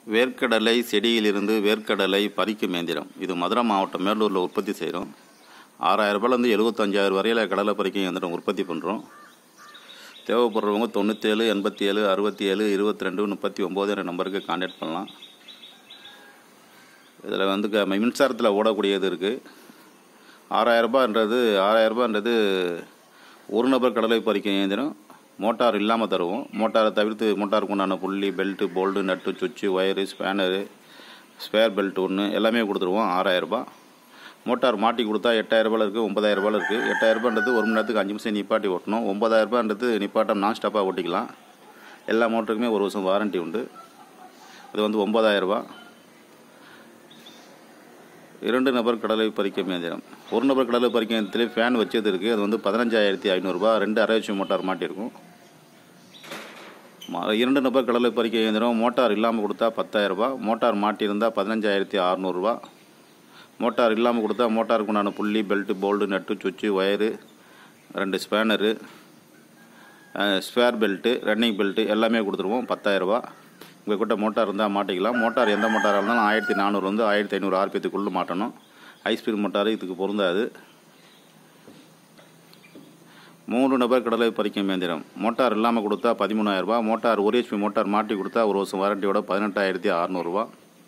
வேர்க்கடலை செடியிலிருந்து வேர்க்கடலை பறிக்கும் இயந்திரம் இது மதுரை மாவட்டம் மேலூரில் உற்பத்தி செய்கிறோம் ஆறாயிரரூபாலேருந்து எழுபத்தஞ்சாயிரம் வரையில் கடலை பறிக்கும் இயந்திரம் உற்பத்தி பண்ணுறோம் தேவைப்படுறவங்க தொண்ணூற்றேழு எண்பத்தி ஏழு அறுபத்தி ஏழு இருபத்தி ரெண்டு முப்பத்தி ஒம்பது என்ற நம்பருக்கு கான்டாக்ட் பண்ணலாம் இதில் வந்து க மின்சாரத்தில் ஓடக்கூடியது இருக்குது ஆறாயிரரூபான்றது ஆறாயிரரூபான்றது ஒரு நபர் கடலை பறிக்கும் இயந்திரம் மோட்டார் இல்லாமல் தருவோம் மோட்டாரை தவிர்த்து மோட்டாருக்கு உண்டான புள்ளி பெல்ட்டு போல்டு நட்டு சுவிட்சு ஒயரு ஸ்பேனரு ஸ்பேர் பெல்ட் ஒன்று எல்லாமே கொடுத்துருவோம் ஆறாயிரரூபா மோட்டார் மாட்டி கொடுத்தா எட்டாயிரரூபாவில் இருக்குது ஒன்பதாயிரரூபாவில் இருக்குது எட்டாயிரரூபான்றது ஒரு மணி நேரத்துக்கு அஞ்சு நிமிஷம் நிப்பாட்டி ஓட்டணும் ஒன்பதாயிரரூபான்றது நிப்பாட்டம் நான் ஸ்டாப்பாக ஓட்டிக்கலாம் எல்லா மோட்டருக்குமே ஒரு வருஷம் வாரண்ட்டி உண்டு இது வந்து ஒன்பதாயிரரூபா இரண்டு நபர் கடலை பறிக்கும் இயந்திரம் ஒரு நபர் கடலை பறிக்கும் இயந்திரத்திலே ஃபேன் வச்சது இருக்குது அது வந்து பதினஞ்சாயிரத்தி ஐநூறுரூபா ரெண்டு அரைவச்சு மோட்டார் மாட்டியிருக்கும் ம- இரண்டு நபர் கடலை பறிக்க இயந்திரம் மோட்டார் இல்லாமல் கொடுத்தா பத்தாயிரரூபா மோட்டார் மாட்டியிருந்தால் பதினஞ்சாயிரத்தி அறநூறுபா மோட்டார் இல்லாமல் கொடுத்தா மோட்டாருக்கு உண்டான புள்ளி பெல்ட்டு போல்டு நட்டு சுவிட்சு ஒயரு ரெண்டு spanner spare belt running belt எல்லாமே கொடுத்துருவோம் பத்தாயிரரூபா உங்கள் கிட்ட மோட்டார் இருந்தால் மாட்டிக்கலாம் மோட்டார் எந்த மோட்டாராக இருந்தாலும் ஆயிரத்தி நானூறு வந்து ஆயிரத்தி ஐநூறு ஆர்பிஎத்துக்குள்ளே மாட்டணும் ஹை ஸ்பீட் மோட்டார் இதுக்கு பொருந்தாது மூன்று நபர் கடலை பறிக்கும் இயந்திரம் மோட்டார் இல்லாமல் கொடுத்தா பதிமூணாயிரரூபா மோட்டார் ஒரு ஹெச்பி மோட்டார் மாட்டி கொடுத்தா ஒரு வருஷம் வாரண்டியோட பதினெட்டாயிரத்தி அறநூறுபா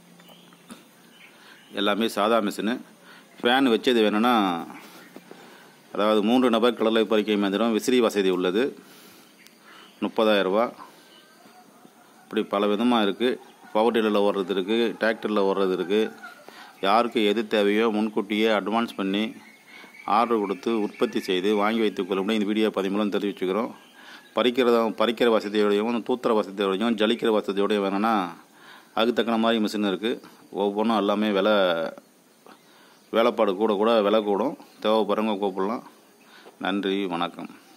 எல்லாமே சாதா மிஷினு ஃபேன் வச்சது வேணும்னா அதாவது மூன்று நபர் கடலை பறிக்கும் இயந்திரம் விசிறி வசதி உள்ளது முப்பதாயிரரூபா இப்படி பல விதமாக இருக்குது பவர் டீலரில் ஓடுறது இருக்குது டிராக்டரில் ஓடுறது இருக்குது யாருக்கு எது தேவையோ முன்கூட்டியே அட்வான்ஸ் பண்ணி ஆர்டர் கொடுத்து உற்பத்தி செய்து வாங்கி வைத்துக் கொள்ளும்படி இந்த வீடியோ பதிவு மூலம் தெரிவிச்சுக்கிறோம் பறிக்கிறத பறிக்கிற வசதியோடையும் தூத்துற வசதியோடையும் ஜலிக்கிற வசதியோடையும் வேணும்னா அதுக்கு தக்கன மாதிரி மிஷின் இருக்குது ஒவ்வொன்றும் எல்லாமே விலை வேலைப்பாடு கூட கூட விலை கூடும் தேவைப்படுறவங்க கூப்பிடலாம் நன்றி வணக்கம்